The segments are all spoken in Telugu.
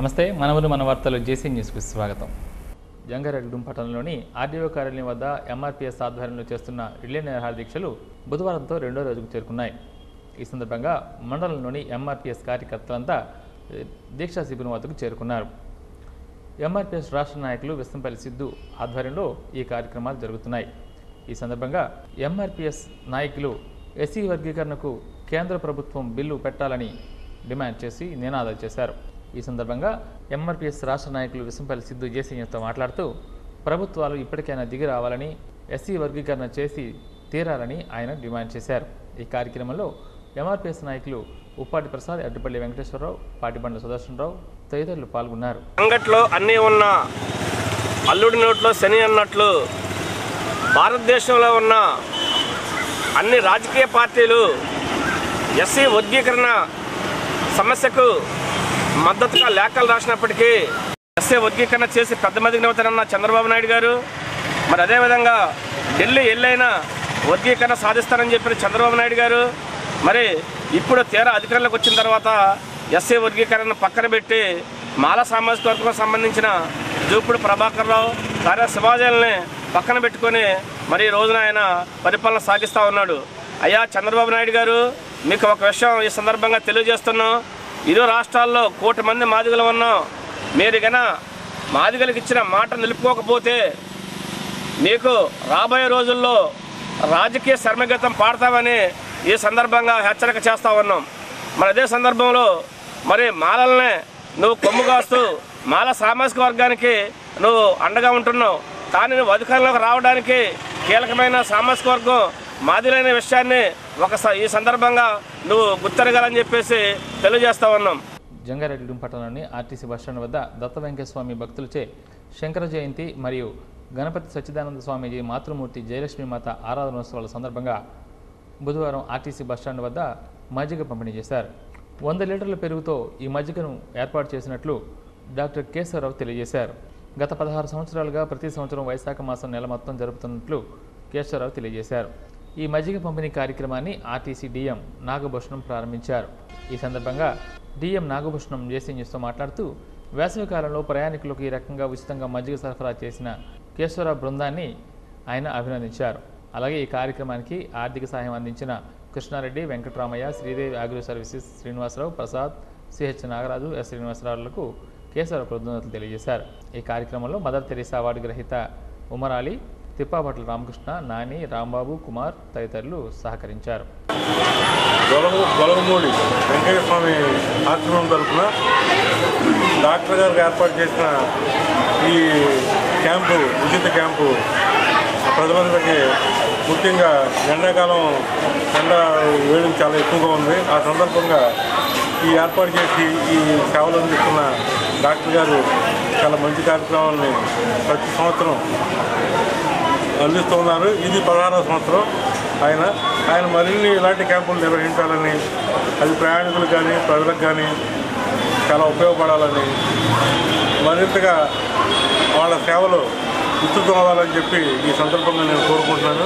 నమస్తే మనవరు మన వార్తలు జేసీ న్యూస్కు స్వాగతం జంగారెడ్డిగూడెం పట్టణంలోని ఆర్డీఓ కార్యాలయం వద్ద ఎంఆర్పీఎస్ ఆధ్వర్యంలో చేస్తున్న రిలే నిరాహార దీక్షలు బుధవారంతో రెండో రోజుకు చేరుకున్నాయి ఈ సందర్భంగా మండలంలోని ఎంఆర్పీఎస్ కార్యకర్తలంతా ఏ, దీక్షా శిబిరం వద్దకు చేరుకున్నారు ఎంఆర్పీఎస్ రాష్ట్ర నాయకులు విస్తంపల్లి సిద్ధు ఆధ్వర్యంలో ఈ కార్యక్రమాలు జరుగుతున్నాయి ఈ సందర్భంగా ఎంఆర్పీఎస్ నాయకులు ఎస్సీ వర్గీకరణకు కేంద్ర ప్రభుత్వం బిల్లు పెట్టాలని డిమాండ్ చేసి నినాదాలు చేశారు ఈ సందర్భంగా ఎంఆర్పీఎస్ రాష్ట్ర నాయకులు విసంపల్లి సిద్ధు జేసీతో మాట్లాడుతూ ప్రభుత్వాలు ఇప్పటికైనా దిగి రావాలని ఎస్సీ వర్గీకరణ చేసి తీరాలని ఆయన డిమాండ్ చేశారు ఈ కార్యక్రమంలో ఎంఆర్పీఎస్ నాయకులు ఉప్పాటి ప్రసాద్ అడ్డుపల్లి వెంకటేశ్వరరావు పాటిబండ్ల సుదర్శనరావు తదితరులు పాల్గొన్నారు అంగట్లో అన్నీ ఉన్న అల్లుడి నోట్లో శని అన్నట్లు భారతదేశంలో ఉన్న అన్ని రాజకీయ పార్టీలు ఎస్సీ వర్గీకరణ సమస్యకు మద్దతుగా లేఖలు రాసినప్పటికీ ఎస్సీ వర్గీకరణ చేసి పెద్ద మందికి అవుతారన్న చంద్రబాబు నాయుడు గారు మరి అదేవిధంగా ఢిల్లీ ఎల్లైనా వర్గీకరణ సాధిస్తారని చెప్పిన చంద్రబాబు నాయుడు గారు మరి ఇప్పుడు తీరా అధికారంలోకి వచ్చిన తర్వాత ఎస్సీ వర్గీకరణను పక్కన పెట్టి మాల సామాజిక వర్గం సంబంధించిన జూపుడు ప్రభాకర్ రావు కార్య శివాజీలని పక్కన పెట్టుకొని మరి ఈ రోజున ఆయన పరిపాలన సాగిస్తూ ఉన్నాడు అయ్యా చంద్రబాబు నాయుడు గారు మీకు ఒక విషయం ఈ సందర్భంగా తెలియజేస్తున్నాం ఇరు రాష్ట్రాల్లో కోటి మంది మాదిగలు ఉన్నాం మీరు గన మాదిగలకు ఇచ్చిన మాట నిలుపుకోకపోతే మీకు రాబోయే రోజుల్లో రాజకీయ శర్మగతం పాడతామని ఈ సందర్భంగా హెచ్చరిక చేస్తా ఉన్నాం మరి అదే సందర్భంలో మరి మాలల్నే నువ్వు కొమ్ము కాస్తూ మాల సామాజిక వర్గానికి నువ్వు అండగా ఉంటున్నావు కానీ నువ్వు అధికారంలోకి రావడానికి కీలకమైన సామాజిక వర్గం మాదిలైన విషయాన్ని ఒక స- ఈ సందర్భంగా నువ్వు గుర్తెరగాలని చెప్పేసి తెలియజేస్తా ఉన్నాం జంగారెడ్డిగూడెం పట్టణంలోని ఆర్టీసీ బస్టాండ్ వద్ద దత్త వెంకట స్వామి భక్తులచే శంకర జయంతి మరియు గణపతి సచ్చిదానంద స్వామీజీ మాతృమూర్తి జయలక్ష్మి మాత ఆరాధనోత్సవాల సందర్భంగా బుధవారం ఆర్టీసీ బస్టాండ్ వద్ద మజ్జిగ పంపిణీ చేశారు వంద లీటర్ల పెరుగుతో ఈ మజ్జిగను ఏర్పాటు చేసినట్లు డాక్టర్ కేశవరావు తెలియజేశారు గత పదహారు సంవత్సరాలుగా ప్రతి సంవత్సరం వైశాఖ మాసం నెల మొత్తం జరుపుతున్నట్లు కేశవరావు తెలియజేశారు ఈ మజ్జిగ పంపిణీ కార్యక్రమాన్ని ఆర్టీసీ డీఎం నాగభూషణం ప్రారంభించారు ఈ సందర్భంగా డీఎం నాగభూషణం జేసీ న్యూస్తో మాట్లాడుతూ వేసవికాలంలో ప్రయాణికులకు ఈ రకంగా ఉచితంగా మజ్జిగ సరఫరా చేసిన కేశవరావు బృందాన్ని ఆయన అభినందించారు అలాగే ఈ కార్యక్రమానికి ఆర్థిక సహాయం అందించిన Krishnareddy Venkataramaiah Sridevi agro services Srinivasarao Prasad CH Nagaraju S శ్రీనివాసరావులకు కేశవరావు కృతజ్ఞతలు తెలియజేశారు ఈ కార్యక్రమంలో మదర్ తెరీసా అవార్డు గ్రహీత ఉమర్ అలీ తిప్పాభట్ల రామకృష్ణ నాని రాంబాబు కుమార్ తదితరులు సహకరించారు గొలవ గొలవమూడి వెంకయ్య స్వామి ఆశ్రమం తరఫున డాక్టర్ గారికి ఏర్పాటు చేసిన ఈ క్యాంపు ఉచిత క్యాంపు ప్రజలందరికీ ముఖ్యంగా ఎండాకాలం ఎండ వేడి చాలా ఎక్కువగా ఉంది ఆ సందర్భంగా ఈ ఏర్పాటు చేసి ఈ సేవలు అందిస్తున్న డాక్టర్ గారు చాలా మంచి కార్యక్రమాలని ప్రతి సంవత్సరం అందిస్తున్నారు ఇది పదహారవ సంవత్సరం ఆయన ఆయన మరిన్ని ఇలాంటి క్యాంపులు నిర్వహించాలని అది ప్రయాణికులకు కానీ ప్రజలకు కానీ చాలా ఉపయోగపడాలని మరింతగా వాళ్ళ సేవలు విస్తృతం అవ్వాలని చెప్పి ఈ సందర్భంగా నేను కోరుకుంటున్నాను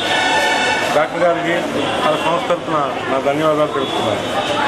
డాక్టర్ గారికి వాళ్ళ సంస్థ తరఫున నా ధన్యవాదాలు తెలుపుతున్నాను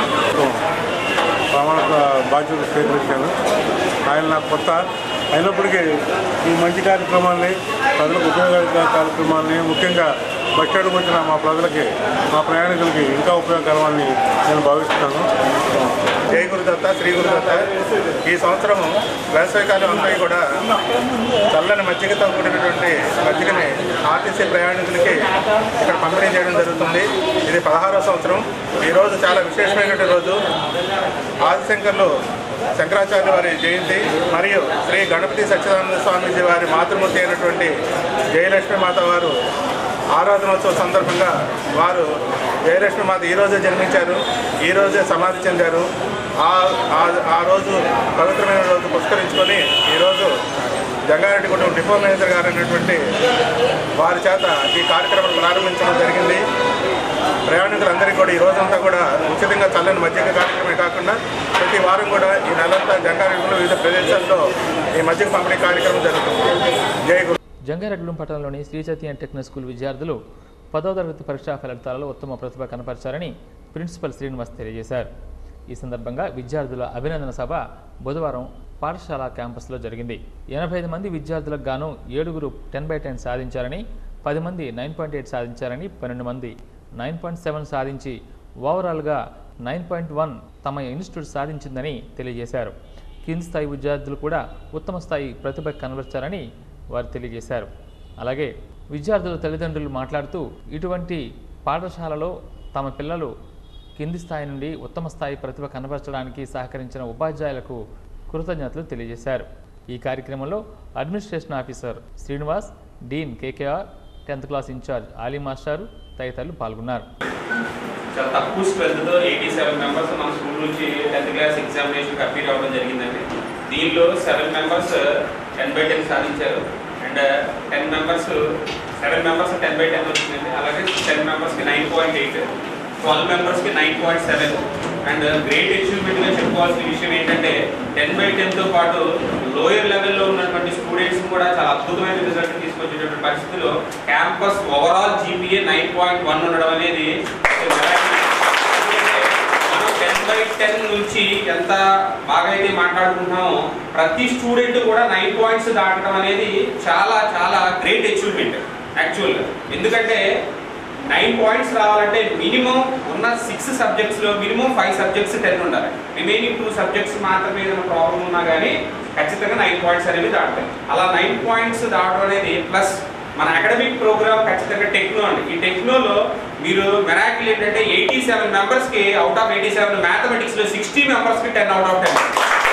ప్రమాణ బాధ్యత స్వీకరించాను ఆయన నాకు కొత్త అయినప్పటికీ ఈ మంచి కార్యక్రమాల్ని ప్రజలకు ఉపయోగ కార్యక్రమాల్ని ముఖ్యంగా బస్ స్టాండ్కి వచ్చిన మా ప్రజలకి మా ప్రయాణికులకి ఇంకా ఉపయోగకరమని నేను భావిస్తున్నాను జై గురుదత్త శ్రీ గురుదత్త ఈ సంవత్సరం వేసవికాలం అంతా కూడా చల్లని మజ్జిగతో కూడినటువంటి మజ్జిగని ఆర్టీసీ ప్రయాణికులకి ఇక్కడ పంపిణీ చేయడం జరుగుతుంది ఇది పదహారో సంవత్సరం ఈరోజు చాలా విశేషమైనటువంటి రోజు ఆదిశంకర్లు శంకరాచార్య వారి జయంతి మరియు శ్రీ గణపతి సత్యనారాయణ స్వామీజీ వారి మాతృమూర్తి అయినటువంటి జయలక్ష్మి మాత వారు ఆరాధనోత్సవ సందర్భంగా వారు జయలక్ష్మి మాత ఈరోజే జన్మించారు ఈరోజే సమాధి చెందారు ఆ ఆ- ఆ రోజు పవిత్రమైన రోజు పురస్కరించుకొని ఈరోజు జంగారెడ్డిగూడెం డిపో మేనేజర్ గారు అయినటువంటి వారి చేత ఈ కార్యక్రమం ప్రారంభించడం జరిగింది ప్రయాణికులందరికీ కూడా ఈ రోజంతా కూడా ఉచితంగా చల్లని మజ్జిగ కార్యక్రమమే కాకుండా ప్రతి వారం కూడా ఈ నెలంతా జంగారెడ్డిలో వివిధ ప్రదేశాల్లో ఈ మజ్జిగ పంపిణీ కార్యక్రమం జరుగుతుంది జై గురు జంగారెడ్డిగూడెం పట్టణంలోని శ్రీ చైతన్య టెక్నికల్ స్కూల్ విద్యార్థులు పదో తరగతి పరీక్షా ఫలితాలలో ఉత్తమ ప్రతిభ కనపరిచారని ప్రిన్సిపల్ శ్రీనివాస్ తెలియజేశారు ఈ సందర్భంగా విద్యార్థుల అభినందన సభ బుధవారం పాఠశాల క్యాంపస్లో జరిగింది ఎనభై ఐదు మంది విద్యార్థులకు గాను ఏడుగురు టెన్ బై టెన్ సాధించారని పది మంది నైన్ పాయింట్ ఎయిట్ సాధించారని పన్నెండు మంది నైన్ పాయింట్ సెవెన్ సాధించి ఓవరాల్గా నైన్ పాయింట్ వన్ తమ ఇన్స్టిట్యూట్ సాధించిందని తెలియజేశారు కింది స్థాయి విద్యార్థులు కూడా ఉత్తమ స్థాయి ప్రతిభ కనబర్చారని వారు తెలియజేశారు అలాగే విద్యార్థుల తల్లిదండ్రులు మాట్లాడుతూ ఇటువంటి పాఠశాలలో తమ పిల్లలు కింది స్థాయి నుండి ఉత్తమ స్థాయి ప్రతిభ కనబరచడానికి సహకరించిన ఉపాధ్యాయులకు కృతజ్ఞతలు తెలియజేశారు ఈ కార్యక్రమంలో administration officer Srinivas dean KKR tenth class incharge Ali మాస్టారు తదితరులు పాల్గొన్నారు చాలా తక్కువ స్ట్రెంత్తో ఎయిటీ సెవెన్ మెంబర్స్ మన స్కూల్ నుంచి టెన్త్ క్లాస్ ఎగ్జామినేషన్ కంప్లీట్ అవ్వడం జరిగిందండి దీనిలో seven members ten by ten సాధించారు and ten members seven members ten by ten వచ్చిందండి అలాగే టెన్ మెంబర్స్కి నైన్ పాయింట్ ఎయిట్ ట్వెల్వ్ మెంబర్స్కి nine point seven and great అచీవ్మెంట్గా చెప్పుకోవాల్సిన విషయం ఏంటంటే టెన్ బై టెన్తో పాటు లోయర్ లెవెల్లో ఉన్నటువంటి స్టూడెంట్స్ కూడా చాలా అద్భుతమైన రిజల్ట్ తీసుకొచ్చేటువంటి పరిస్థితిలో campus overall GPA nine point one ఉండడం అనేది మనం టెన్ బై టెన్ నుంచి ఎంత బాగా అయితే మాట్లాడుకుంటున్నామో ప్రతి స్టూడెంట్ కూడా నైన్ పాయింట్స్ దాటడం అనేది చాలా చాలా గ్రేట్ అచీవ్మెంట్ యాక్చువల్గా ఎందుకంటే నైన్ పాయింట్స్ రావాలంటే మినిమం ఉన్న సిక్స్ సబ్జెక్ట్స్లో మినిమం ఫైవ్ సబ్జెక్ట్స్ టెన్ ఉండాలి రిమైనింగ్ టూ సబ్జెక్ట్స్ మాత్రమే ఏదైనా ప్రాబ్లం ఉన్నా కానీ ఖచ్చితంగా నైన్ పాయింట్స్ అనేవి దాటుతాయి అలా నైన్ పాయింట్స్ దాటడం అనేది ప్లస్ మన అకాడమిక్ ప్రోగ్రామ్ ఖచ్చితంగా టెక్నో అండి ఈ టెక్నోలో మీరు మెరాకిల్ ఏంటంటే ఎయిటీ సెవెన్ మెంబర్స్కి అవుట్ ఆఫ్ ఎయిటీ సెవెన్ మ్యాథమెటిక్స్లో సిక్స్టీ మెంబర్స్కి టెన్ అవుట్ ఆఫ్ టెన్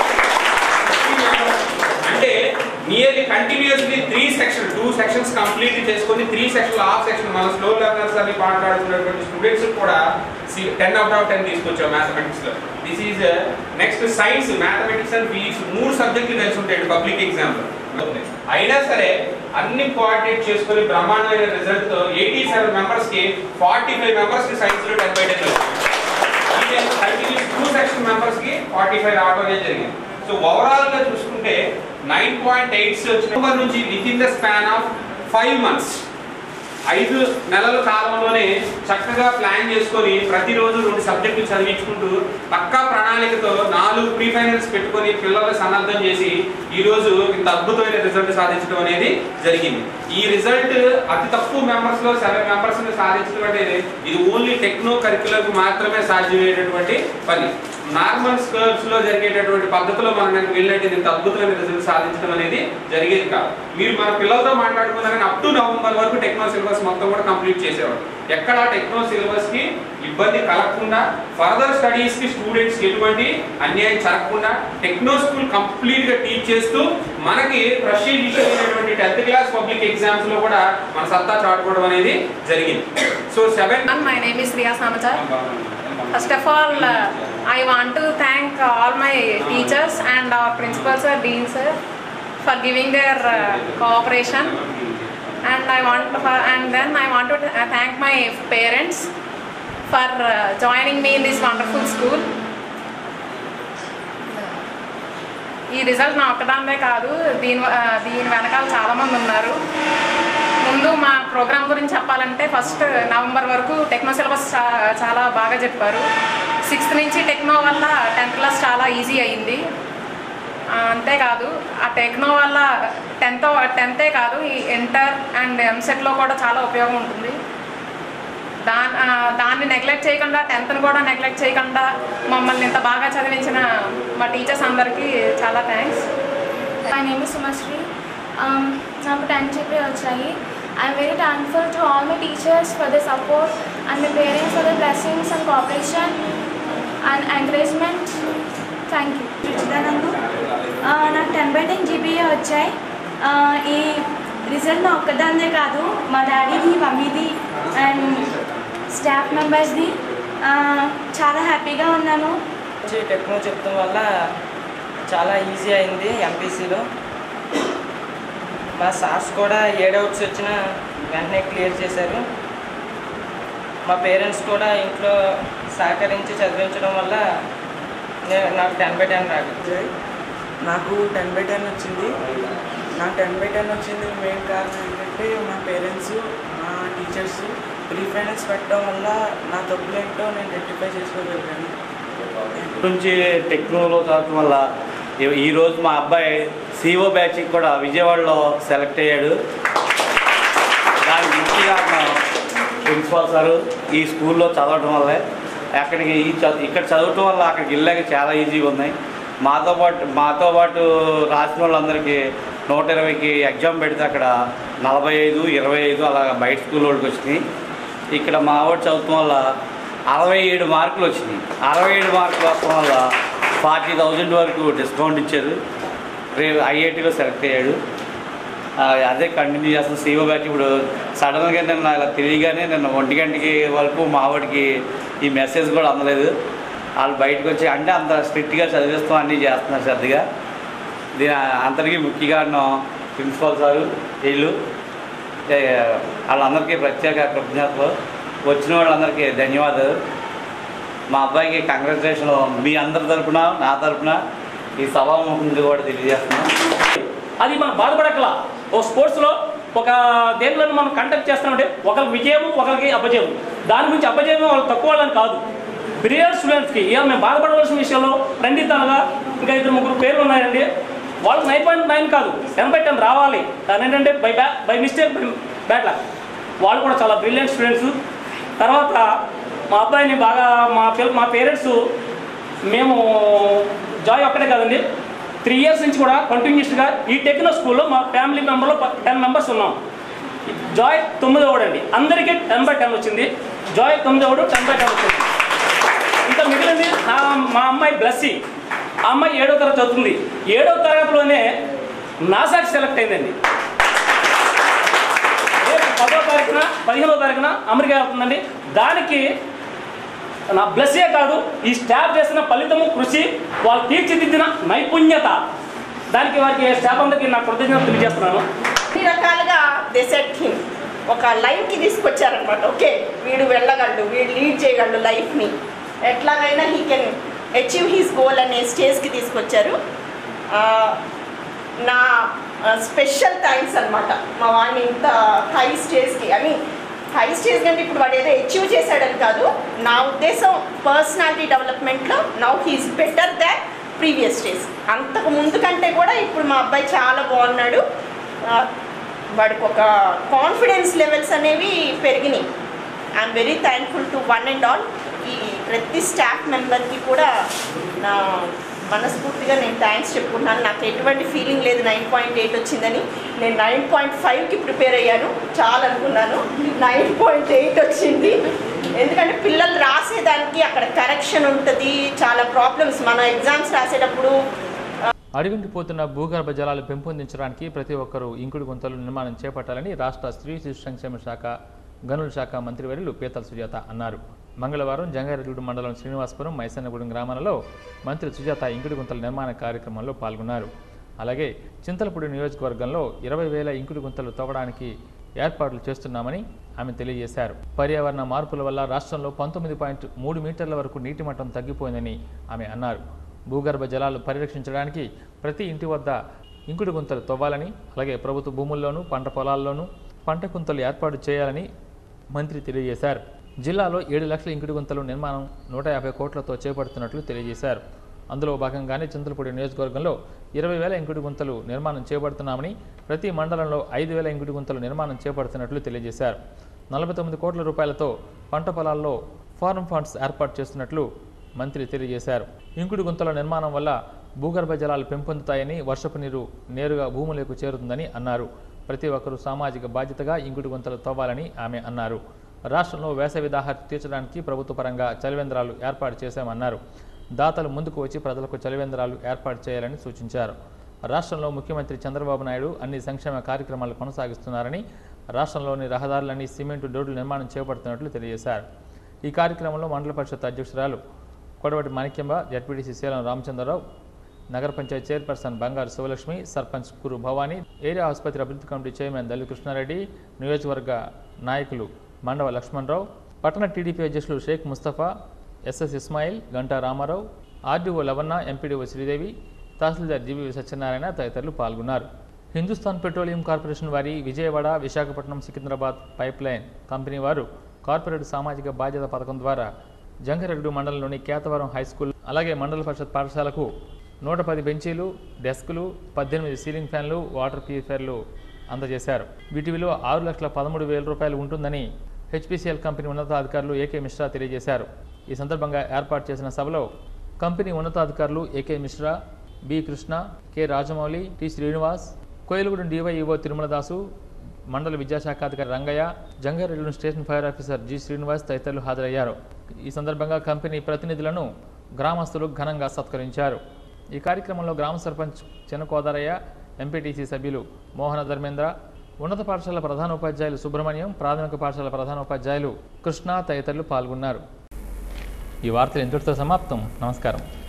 అంటే nearly continuously three section two sections complete చేసుకొని త్రీ సెక్షన్ హాఫ్ సెక్షన్ మన స్లో లెర్నర్స్ అని మాట్లాడుతున్నటువంటి స్టూడెంట్స్ కూడా టెన్ అవుట్ ఆఫ్ టెన్ తీసుకొచ్చాం మ్యాథమెటిక్స్ లో this is next science mathematics and physics మూడు సబ్జెక్టులు కలిసి ఉంటాయి పబ్లిక్ ఎగ్జామ్ అయినా సరే అన్ని కోఆర్డినేట్ చేసుకొని బ్రహ్మాండమైన రిజల్ట్ తో ఎయిటీ సెవెన్ మెంబర్స్ కి ఫార్టీ ఫైవ్ మెంబర్స్ కి సైన్స్ లో ten by ten continuous two section members కి ఫార్టీ ఫైవ్ రావడం అనేది జరిగింది సో ఓవరాల్ గా చూసుకుంటే నైన్ పాయింట్ ఎయిట్స్ వచ్చిన నుంచి with in the span of five months ఐదు నెలల కాలంలోనే చక్కగా ప్లాన్ చేసుకొని ప్రతిరోజు రెండు సబ్జెక్టులు చదివించుకుంటూ పక్కా ప్రణాళికతో నాలుగు ప్రీ ఫైనల్స్ పెట్టుకొని పిల్లలు సన్నద్ధం చేసి ఈ రోజు ఇంత అద్భుతమైన రిజల్ట్ సాధించడం అనేది జరిగింది ఈ రిజల్ట్ అతి తక్కువ మెంబర్స్ లో సెవెన్ మెంబర్స్ ని సాధించడం అనేది ఇది ఓన్లీ టెక్నో కరికులర్ మాత్రమే సాధ్యమయ్యేటటువంటి పని నార్మల్ స్కర్వ్స్ లో జరిగేటటువంటి పద్ధతిలో మనం కనుక వెళ్ళినట్టు ఇంత అద్భుతమైన రిజల్ట్ సాధించడం అనేది జరిగేది కాదు మీరు మన పిల్లలతో మాట్లాడుకున్నా కానీ అప్ టు నవంబర్ వరకు టెక్నో సిలబస్ మొత్తం కూడా కంప్లీట్ చేసేవాడు ఎక్కడ టెక్నో సిలబస్ కి ఇబ్బంది కలగకుండా ఫర్దర్ స్టడీస్ కి స్టూడెంట్స్ కి ఎటువంటి అన్యాయం జరగకుండా టెక్నో స్కూల్ కంప్లీట్ గా టీచ్ చేస్తూ మనకి ప్రషీల్ ఇష్యూ అయినటువంటి టెన్త్ క్లాస్ పబ్లిక్ ఎగ్జామ్స్ లో కూడా మన సత్తా చాటుకోవడం అనేది జరిగింది so seven My name is Riya Samachar. First of all, uh, I want to thank uh, all my teachers and our principals sir, dean sir for giving their uh, cooperation. And I want to, and then I want to uh, thank my parents for uh, joining me in this wonderful school. ఈ రిజల్ట్ నా ఒక్కదాన్నే కాదు దీని వ- ఆ, దీని వెనకాల చాలామంది ఉన్నారు ముందు మా ప్రోగ్రామ్ గురించి చెప్పాలంటే ఫస్ట్ నవంబర్ వరకు టెక్నో సిలబస్ చా- చాలా బాగా చెప్పారు సిక్స్త్ నుంచి టెక్నో వల్ల టెన్త్ క్లాస్ చాలా ఈజీ అయింది ఆ, అంతేకాదు ఆ టెక్నో వల్ల టెన్త్ టెన్తే కాదు ఈ ఇంటర్ అండ్ ఎంసెట్లో కూడా చాలా ఉపయోగం ఉంటుంది దాని ఆ, దాన్ని నెగ్లెక్ట్ చేయకుండా టెన్త్ని కూడా నెగ్లెక్ట్ చేయకుండా మమ్మల్ని ఇంత బాగా చదివించిన మా టీచర్స్ అందరికీ చాలా thanks my name is Sumasri నాకు టెన్ చెప్పి వచ్చాయి I'm very thankful to all my teachers for the support and my parents for the blessings and cooperation and encouragement thank you రుచిదానందు నాకు టెన్ బై టెన్ జీబీఏ వచ్చాయి ఆ, ఈ రిజల్ట్ నా ఒక్కదాన్నే కాదు మా డాడీది మమ్మీది అండ్ స్టాఫ్ మెంబర్స్ది ఆ, చాలా హ్యాపీగా ఉన్నాను వచ్చి టెక్నో చెప్తాం వల్ల చాలా ఈజీ అయింది ఎంపీసీలో మా సార్స్ కూడా ఏ డౌట్స్ వచ్చినా వెంటనే క్లియర్ చేశారు మా పేరెంట్స్ కూడా ఇంట్లో సహకరించి చదివించడం వల్ల నే- నాకు టెన్ బై టెన్ రాదు జై నాకు టెన్ బై టెన్ వచ్చింది నాకు టెన్ బై టెన్ వచ్చింది మెయిన్ కారణం ఏంటంటే మా పేరెంట్స్ మా టీచర్స్ ప్రీ ఫైనల్స్ పెట్టడం వల్ల నా తప్పులేంటో నేను రెక్టిఫై చేసుకోగలిగాను నుంచి టెక్నోలో చదవటం వల్ల ఈ- ఈరోజు మా అబ్బాయి సిఓ బ్యాచ్కి కూడా విజయవాడలో సెలెక్ట్ అయ్యాడు దానికి ముఖ్య కారణం ప్రిన్సిపాల్ సారు ఈ స్కూల్లో చదవటం వల్లే అక్కడికి ఈ చదువు ఇక్కడ చదవటం వల్ల అక్కడికి వెళ్ళాక చాలా ఈజీగా ఉన్నాయి మాతో పాటు మాతో పాటు రాసిన వాళ్ళందరికీ నూట ఇరవైకి ఎగ్జామ్ పెడితే అక్కడ నలభై ఐదు ఇరవై ఐదు అలా బయట స్కూల్ వాళ్ళకి వచ్చినాయి ఇక్కడ మా వాడు చదవటం వల్ల అరవై ఏడు మార్కులు వచ్చినాయి అరవై ఏడు మార్కులు వస్తడం వల్ల ఫార్టీ థౌజండ్ వరకు డిస్కౌంట్ ఇచ్చారు రేపు ఐఐటీలో సెలెక్ట్ అయ్యాడు ఆ, అదే కంటిన్యూ చేస్తాం సీఓ బ్యాచ్ ఇప్పుడు సడన్గా నిన్న ఇలా తెలియగానే నిన్న ఒంటి గంటకి వరకు మావాడికి ఈ మెసేజ్ కూడా అందలేదు వాళ్ళు బయటకు వచ్చి అంటే అంత స్ట్రిక్ట్గా చదివిస్తాం అన్నీ చేస్తున్నారు శ్రద్ధగా దీని అంతటికీ ముఖ్య కారణం ప్రిన్సిపాల్ సారు వీళ్ళు ఏ, వాళ్ళందరికీ ప్రత్యేక కృతజ్ఞతలు వచ్చిన వాళ్ళందరికీ ధన్యవాదాలు మా అబ్బాయికి కంగ్రాచులేషన్ మీ అందరి తరపున నా తరపున ఈ సభాముఖంగా కూడా తెలియజేస్తున్నాం అది మనం బాధపడక్కలా ఓ స్పోర్ట్స్లో ఒక దేంట్లో మనం కండక్ట్ చేస్తామంటే ఒకరికి విజయం ఒకరికి అపజయం దాని గురించి అపజయం వాళ్ళు తక్కువ వాళ్ళని కాదు బ్రిలియర్ స్టూడెంట్స్కి ఏమో మేము బాధపడవలసిన విషయంలో రండిత్ అనగా ఇంకా ఇద్దరు ముగ్గురు పేర్లు ఉన్నాయండి వాళ్ళకి నైన్ పాయింట్ నైన్ కాదు టెన్ బై టెన్ రావాలి దాని ఏంటంటే బై బ్యా by mistake by bad luck వాళ్ళు కూడా చాలా బ్రిలియంట్ స్టూడెంట్స్ తర్వాత మా అబ్బాయిని బాగా మా పిల్ల మా పేరెంట్స్ మేము జాయ్ ఒక్కటే కాదండి త్రీ ఇయర్స్ నుంచి కూడా కంటిన్యూస్గా ఈ టెక్నో స్కూల్లో మా ఫ్యామిలీ మెంబర్లో టెన్ మెంబర్స్ ఉన్నాం జాయ్ తొమ్మిదవడు అండి అందరికీ టెన్ బై టెన్ వచ్చింది జాయ్ తొమ్మిదవడు టెన్ బై టెన్ వచ్చింది ఇంకా మిగిలింది నా మా అమ్మాయి బ్లస్సి ఆ అమ్మాయి ఏడో తరగతి చదువుతుంది ఏడో తరగతిలోనే నాసాకి సెలెక్ట్ అయిందండి రేపు పదో తారీఖున పదిహేనో తారీఖున అమెరికా వెళ్తుందండి దానికి నా బ్లెస్సే కాదు ఈ స్టాఫ్ చేసిన ఫలితము కృషి వాళ్ళు తీర్చిదిద్దిన నైపుణ్యత దానికి వారికి స్టాఫ్ అందరికీ నా కృతజ్ఞత తెలియజేస్తున్నాను అన్ని రకాలుగా దే సెట్ హిమ్ ఒక లైన్కి తీసుకొచ్చారనమాట ఓకే వీడు వెళ్ళగలడు వీడు లీడ్ చేయగలడు లైఫ్ని ఎట్లాగైనా he can achieve his goal అనే స్టేజ్కి తీసుకొచ్చారు ఆ, నా స్పెషల్ థ్యాంక్స్ అనమాట మా వాడిని ఇంత హై స్టేజ్కి ఐ మీన్ హై స్టేజ్ కంటే ఇప్పుడు వాడు ఏదో అచీవ్ చేశాడని కాదు నా ఉద్దేశం పర్సనాలిటీ డెవలప్మెంట్లో now he's better than previous stage అంతకు ముందు కంటే కూడా ఇప్పుడు మా అబ్బాయి చాలా బాగున్నాడు ఆ, వాడికి ఒక కాన్ఫిడెన్స్ లెవెల్స్ అనేవి పెరిగినాయి I'm very thankful to one and all ఈ ప్రతి స్టాఫ్ మెంబర్కి కూడా నా మనస్ఫూర్తిగా నేను థ్యాంక్స్ చెప్పుకుంటున్నాను నాకు ఎటువంటి ఫీలింగ్ లేదు నైన్ పాయింట్ ఎయిట్ వచ్చిందని నేను నైన్ పాయింట్ ఫైవ్కి ప్రిపేర్ అయ్యాను చాలా అనుకున్నాను నైన్ పాయింట్ ఎయిట్ వచ్చింది ఎందుకంటే పిల్లలు రాసేదానికి అక్కడ కరెక్షన్ ఉంటుంది చాలా ప్రాబ్లమ్స్ మనం ఎగ్జామ్స్ రాసేటప్పుడు అడుగుంటిపోతున్న భూగర్భ జలాలు పెంపొందించడానికి ప్రతి ఒక్కరూ ఇంకుడు గుంతలు నిర్మాణం చేపట్టాలని రాష్ట్ర స్త్రీ శిశు సంక్షేమ శాఖ గనుల శాఖ మంత్రివర్యులు పీతల సుజాత అన్నారు మంగళవారం జంగారెడ్డి మండలం శ్రీనివాసపురం మైసన్నగూడెం గ్రామాలలో మంత్రి సుజాత ఇంకుడు గుంతల నిర్మాణ కార్యక్రమంలో పాల్గొన్నారు అలాగే చింతలపూడి నియోజకవర్గంలో ఇరవై వేల ఇంకుడు గుంతలు తవ్వడానికి ఏర్పాట్లు చేస్తున్నామని ఆమె తెలియజేశారు పర్యావరణ మార్పుల వల్ల రాష్ట్రంలో పంతొమ్మిది పాయింట్ మూడు మీటర్ల వరకు నీటి మట్టం తగ్గిపోయిందని ఆమె అన్నారు భూగర్భ జలాలు పరిరక్షించడానికి ప్రతి ఇంటి వద్ద ఇంకుడు గుంతలు తవ్వాలని అలాగే ప్రభుత్వ భూముల్లోనూ పంట పొలాల్లోనూ పంట గుంతలు ఏర్పాటు చేయాలని మంత్రి తెలియజేశారు జిల్లాలో ఏడు లక్షల ఇంకుడు గుంతలు నిర్మాణం నూట యాభై కోట్లతో చేపడుతున్నట్లు తెలియజేశారు అందులో భాగంగానే చింతలపూడి నియోజకవర్గంలో ఇరవై వేల ఇంకుడు గుంతలు నిర్మాణం చేపడుతున్నామని ప్రతి మండలంలో ఐదు వేల ఇంకుడు గుంతలు నిర్మాణం చేపడుతున్నట్లు తెలియజేశారు నలభై తొమ్మిది కోట్ల రూపాయలతో పంట పొలాల్లో ఫార్మ్ ఫండ్స్ ఏర్పాటు చేస్తున్నట్లు మంత్రి తెలియజేశారు ఇంకుడు గుంతల నిర్మాణం వల్ల భూగర్భ జలాలు పెంపొందుతాయని వర్షపు నీరు నేరుగా భూములకు చేరుతుందని అన్నారు ప్రతి ఒక్కరూ సామాజిక బాధ్యతగా ఇంకుడు గుంతలు తవ్వాలని ఆమె అన్నారు రాష్ట్రంలో వేసవి దాహార్తి తీర్చడానికి ప్రభుత్వ పరంగా చలివేంద్రాలు ఏర్పాటు చేశామన్నారు దాతలు ముందుకు వచ్చి ప్రజలకు చలివేంద్రాలు ఏర్పాటు చేయాలని సూచించారు రాష్ట్రంలో ముఖ్యమంత్రి చంద్రబాబు నాయుడు అన్ని సంక్షేమ కార్యక్రమాలు కొనసాగిస్తున్నారని రాష్ట్రంలోని రహదారులన్నీ సిమెంటు రోడ్లు నిర్మాణం చేపడుతున్నట్లు తెలియజేశారు ఈ కార్యక్రమంలో మండల పరిషత్ అధ్యక్షురాలు కొడవటి మాణిక్యంబ జడ్పీటీసీ శీలం రామచంద్రరావు నగర పంచాయతీ చైర్పర్సన్ బంగారు శివలక్ష్మి సర్పంచ్ కురు భవానీ ఏరియా ఆసుపత్రి అభివృద్ధి కమిటీ చైర్మన్ దల్లి కృష్ణారెడ్డి నియోజకవర్గ నాయకులు మండవ లక్ష్మణరావు పట్టణ టీడీపీ అధ్యక్షులు Sheikh Mustafa SS Ismail Ganta Ramarao RDO Lavanna MPDO Sridevi తహసీల్దార్ జీవీ సత్యనారాయణ తదితరులు పాల్గొన్నారు హిందుస్థాన్ పెట్రోలియం కార్పొరేషన్ వారి Vijayawada Visakhapatnam Secunderabad pipeline company వారు కార్పొరేట్ సామాజిక బాధ్యత పథకం ద్వారా జంగారెడ్డి మండలంలోని కేతవరం హై స్కూల్ అలాగే మండల పరిషత్ పాఠశాలకు నూట పది బెంచీలు డెస్కులు పద్దెనిమిది సీలింగ్ ఫ్యాన్లు వాటర్ ప్యూరిఫైర్లు అందజేశారు వీటి విలువ ఆరు లక్షల పదమూడు వేల రూపాయలు ఉంటుందని హెచ్పిసిఎల్ కంపెనీ ఉన్నతాధికారులు ఏకే మిశ్రా తెలియజేశారు ఈ సందర్భంగా ఏర్పాటు చేసిన సభలో కంపెనీ ఉన్నతాధికారులు AK Mishra B Krishna K Rajamouli T Srinivas Koyalagudem DYEO Tirumaladasu మండల విద్యాశాఖ అధికారి Rangaiah Jangareddy station fire officer G Srinivas తదితరులు హాజరయ్యారు ఈ సందర్భంగా కంపెనీ ప్రతినిధులను గ్రామస్తులు ఘనంగా సత్కరించారు ఈ కార్యక్రమంలో గ్రామ సర్పంచ్ చెనకోదారయ్య ఎంపీటీసీ సభ్యులు మోహన ధర్మేంద్ర ఉన్నత పాఠశాల ప్రధానోపాధ్యాయులు సుబ్రహ్మణ్యం ప్రాథమిక పాఠశాల ప్రధానోపాధ్యాయులు కృష్ణ తదితరులు పాల్గొన్నారు ఈ వార్తలు ఇంతటితో సమాప్తం నమస్కారం